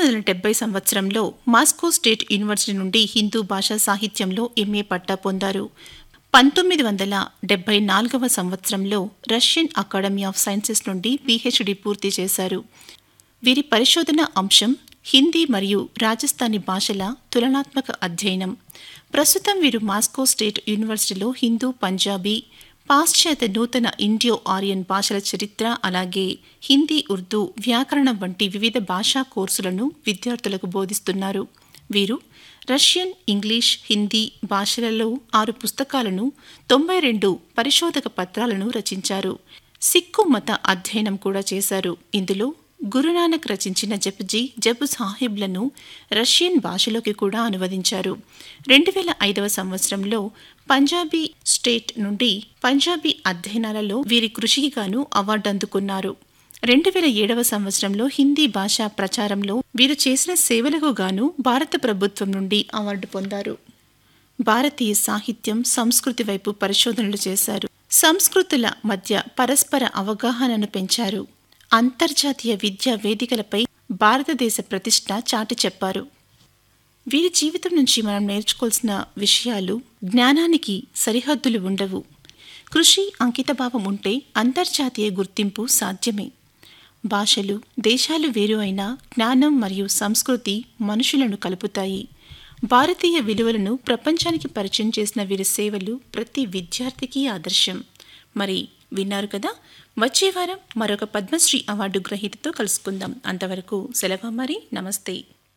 వందల డెబ్బై సంవత్సరంలో మాస్కో స్టేట్ యూనివర్సిటీ నుండి హిందూ భాషా సాహిత్యంలో ఎంఏ పట్టా పొందారు పంతొమ్మిది వందల డెబ్బై నాలుగవ సంవత్సరంలో Russian academy of sciences PhD పీహెచ్డీ పూర్తి చేశారు వీరి పరిశోధన అంశం హిందీ మరియు రాజస్థానీ భాషల తులనాత్మక అధ్యయనం ప్రస్తుతం వీరు మాస్కో స్టేట్ యూనివర్సిటీలో హిందూ పంజాబీ పాశ్చాత్య నూతన ఇండియో ఆరియన్ భాషల చరిత్ర అలాగే హిందీ ఉర్దూ వ్యాకరణం వంటి వివిధ భాషా కోర్సులను విద్యార్థులకు బోధిస్తున్నారు వీరు రష్యన్ ఇంగ్లీష్ హిందీ భాషలలో ఆరు పుస్తకాలను తొంభై రెండు పరిశోధక పత్రాలను రచించారు సిక్కు మత అధ్యయనం కూడా చేశారు ఇందులో గురునానక్ రచించిన జపుజీ జపు సాహిబ్లను రష్యన్ భాషలోకి కూడా అనువదించారు రెండు వేల ఐదవ సంవత్సరంలో పంజాబీ స్టేట్ నుండి పంజాబీ అధ్యయనాలలో వీరి కృషికి గాను అవార్డు అందుకున్నారు రెండు వేల ఏడవ సంవత్సరంలో హిందీ భాషా ప్రచారంలో వీరు చేసిన సేవలకు గాను భారత ప్రభుత్వం నుండి అవార్డు పొందారు భారతీయ సాహిత్యం సంస్కృతి వైపు పరిశోధనలు చేశారు సంస్కృతుల మధ్య పరస్పర అవగాహనను పెంచారు అంతర్జాతీయ విద్యా వేదికలపై భారతదేశ ప్రతిష్ట చాటి చెప్పారు వీరి జీవితం నుంచి మనం నేర్చుకోవాల్సిన విషయాలు జ్ఞానానికి సరిహద్దులు ఉండవు కృషి అంకితభావం ఉంటే అంతర్జాతీయ గుర్తింపు సాధ్యమే భాషలు దేశాలు వేరు అయినా జ్ఞానం మరియు సంస్కృతి మనుషులను కలుపుతాయి భారతీయ విలువలను ప్రపంచానికి పరిచయం చేసిన వీరి సేవలు ప్రతి విద్యార్థికి ఆదర్శం మరి విన్నారు కదా వచ్చే వారం మరొక పద్మశ్రీ అవార్డు గ్రహీతతో కలుసుకుందాం అంతవరకు సెలవు మరి నమస్తే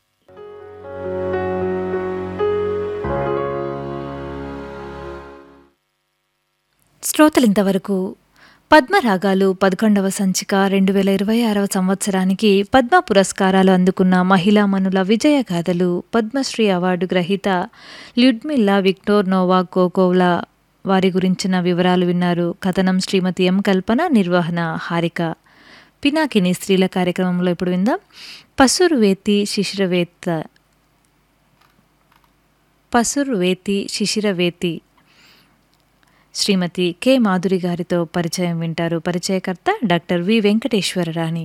శ్రోతలింతవరకు పద్మరాగాలు పదకొండవ సంచిక రెండు వేల ఇరవై ఆరవ సంవత్సరానికి పద్మ పురస్కారాలు అందుకున్న మహిళామణుల విజయగాథలు పద్మశ్రీ అవార్డు గ్రహీత ల్యుడ్మిల్లా విక్టోర్ నోవాక్ కోకోవ్లా వారి గురించిన వివరాలు విన్నారు కథనం శ్రీమతి ఎం కల్పన నిర్వహణ హారిక పినాకిని స్త్రీల కార్యక్రమంలో ఇప్పుడు విందాం పసురువేతి శిశిరవేత్త పసురువేతి శిశిరవేతి శ్రీమతి కె మాధురి గారితో పరిచయం వింటారు పరిచయకర్త డాక్టర్ వి వెంకటేశ్వరరాణి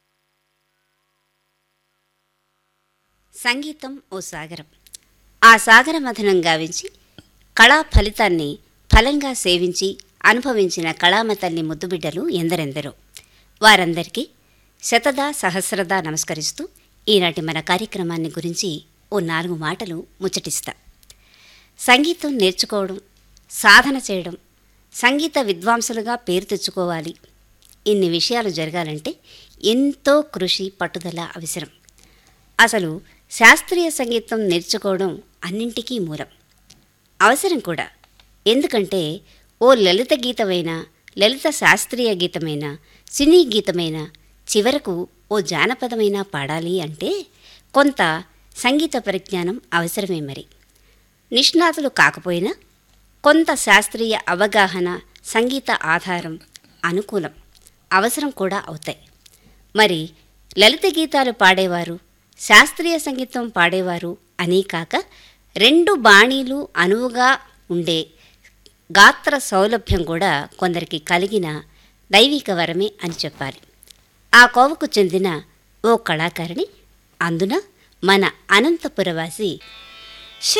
సంగీతం ఓ సాగరం ఆ సాగర మథనం గావించి కళా ఫలితాన్ని ఫలంగా సేవించి అనుభవించిన కళామతల్ని ముద్దుబిడ్డలు ఎందరెందరో వారందరికీ శతదా సహస్రదా నమస్కరిస్తూ ఈనాటి మన కార్యక్రమాన్ని గురించి ఓ నాలుగు మాటలు ముచ్చటిస్తా సంగీతం నేర్చుకోవడం సాధన చేయడం సంగీత విద్వాంసులుగా పేరు తెచ్చుకోవాలి ఇన్ని విషయాలు జరగాలంటే ఎంతో కృషి పట్టుదల అవసరం అసలు శాస్త్రీయ సంగీతం నేర్చుకోవడం అన్నింటికీ మూలం అవసరం కూడా ఎందుకంటే ఓ లలిత గీతమైన లలిత శాస్త్రీయ గీతమైన సినీ గీతమైన చివరకు ఓ జానపదమైన పాడాలి అంటే కొంత సంగీత పరిజ్ఞానం అవసరమే మరి నిష్ణాతులు కాకపోయినా కొంత శాస్త్రీయ అవగాహన సంగీత ఆధారం అనుకూలం అవసరం కూడా అవుతాయి మరి లలిత గీతాలు పాడేవారు శాస్త్రీయ సంగీతం పాడేవారు అనీ కాక రెండు బాణీలు అనువుగా ఉండే గాత్ర సౌలభ్యం కూడా కొందరికి కలిగిన దైవిక వరమే అని చెప్పాలి ఆ కోవకు చెందిన ఓ కళాకారిణి అందున మన అనంతపురవాసి